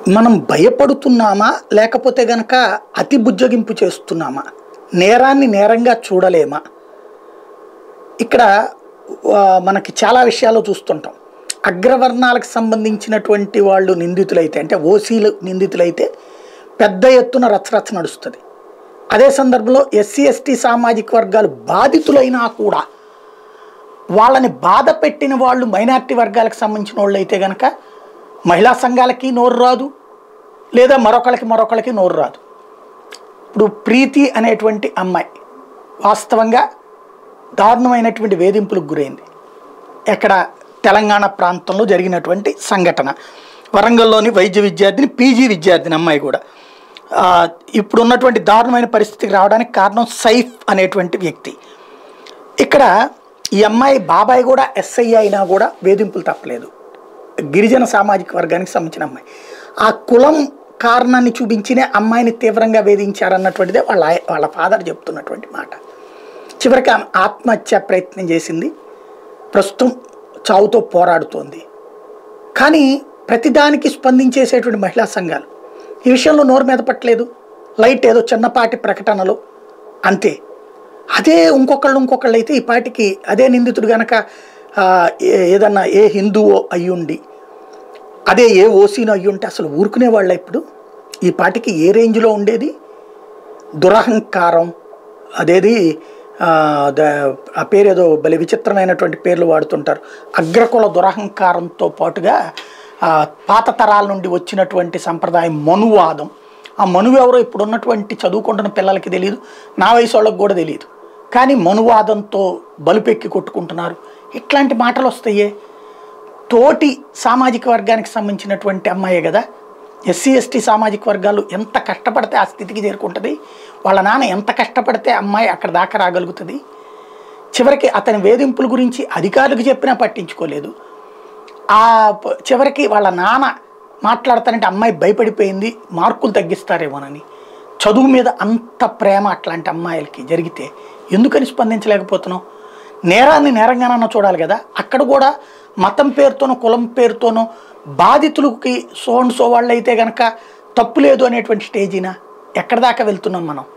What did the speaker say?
మనం భయపడుతున్నామా లేకపోతే గనక అతి బుజ్జగింపు చేస్తున్నామా నేరాన్ని నేరంగా చూడలేమా ఇక్కడ ఆ, మనకి చాలా విషయాలు చూస్తుంటాం అగ్రవర్ణాలకు సంబంధించినటువంటి వాళ్ళు నిందితులైతే అంటే ఓసీలు నిందితులైతే పెద్ద ఎత్తున రచ్చరచ్చ నడుస్తుంది అదే సందర్భంలో ఎస్సీ ఎస్టీ సామాజిక వర్గాలు బాధితులైనా కూడా వాళ్ళని బాధ పెట్టిన వాళ్ళు మైనారిటీ వర్గాలకు సంబంధించిన వాళ్ళు అయితే కనుక మహిళా సంఘాలకి నోరు రాదు లేదా మరొకళ్ళకి మరొకళ్ళకి నోరు రాదు ఇప్పుడు ప్రీతి అనేటువంటి అమ్మాయి వాస్తవంగా దారుణమైనటువంటి వేధింపులకు గురైంది ఎక్కడ తెలంగాణ ప్రాంతంలో జరిగినటువంటి సంఘటన వరంగల్లోని వైద్య విద్యార్థిని పీజీ విద్యార్థిని అమ్మాయి కూడా ఆ, ఇప్పుడు ఉన్నటువంటి దారుణమైన పరిస్థితికి రావడానికి కారణం సైఫ్ అనేటువంటి వ్యక్తి ఇక్కడ ఈ అమ్మాయి బాబాయ్ కూడా ఎస్ఐ అయినా కూడా వేధింపులు తప్పలేదు గిరిజన సామాజిక వర్గానికి సంబంధించిన అమ్మాయి ఆ కులం కారణాన్ని చూపించిన అమ్మాయిని తీవ్రంగా వేధించారన్నటువంటిదే వాళ్ళ ఆయ- వాళ్ళ ఫాదర్ చెప్తున్నటువంటి మాట చివరికి ఆమె ఆత్మహత్య ప్రయత్నం చేసింది ప్రస్తుతం చావుతో పోరాడుతోంది కానీ ప్రతిదానికి స్పందించేసేటువంటి మహిళా సంఘాలు ఈ విషయంలో నోరు మీద పట్టలేదు లైట్ ఏదో చిన్నపాటి ప్రకటనలు అంతే అదే ఇంకొకళ్ళు ఇంకొకళ్ళు అయితే ఈ పాటికి అదే నిందితుడు గనక ఆ, ఏ- ఏదన్నా ఏ హిందువో అయ్యుండి అదే ఏ ఓసీనో అయ్యుంటే అసలు ఊరుకునే వాళ్ళ ఇప్పుడు ఈ పాటికి ఏ రేంజ్లో ఉండేది దురహంకారం అదేది ఆ, ద- ఆ పేరు ఏదో బలి విచిత్రమైనటువంటి పేర్లు వాడుతుంటారు అగ్రకుల దురహంకారంతో పాటుగా ఆ, పాత తరాల నుండి వచ్చినటువంటి సంప్రదాయం మనువాదం ఆ మనువు ఎవరో ఇప్పుడు ఉన్నటువంటి చదువుకుంటున్న పిల్లలకి తెలియదు నా వయసు వాళ్ళకి కూడా తెలియదు కానీ మనువాదంతో బలుపెక్కి కొట్టుకుంటున్నారు ఇట్లాంటి మాటలు వస్తాయే తోటి సామాజిక వర్గానికి సంబంధించినటువంటి అమ్మాయే కదా ఎస్సీ ఎస్టీ సామాజిక వర్గాలు ఎంత కష్టపడితే ఆ స్థితికి చేరుకుంటుంది వాళ్ళ నాన్న ఎంత కష్టపడితే అమ్మాయి అక్కడ దాకా రాగలుగుతుంది చివరికి అతని వేధింపుల గురించి అధికారులకు చెప్పినా పట్టించుకోలేదు ఆ ప- చివరికి వాళ్ళ నాన్న మాట్లాడతానంటే అమ్మాయి భయపడిపోయింది మార్కులు తగ్గిస్తారేమోనని చదువు మీద అంత ప్రేమ అట్లాంటి అమ్మాయిలకి జరిగితే ఎందుకని స్పందించలేకపోతున్నావు నేరాన్ని నేరంగానన్నా చూడాలి కదా అక్కడ కూడా మతం పేరుతోనో కులం పేరుతోనో బాధితులకి సో అండ్ సో వాళ్ళు అయితే గనక తప్పు లేదు అనేటువంటి స్టేజీనా ఎక్కడ దాకా వెళ్తున్నాం మనం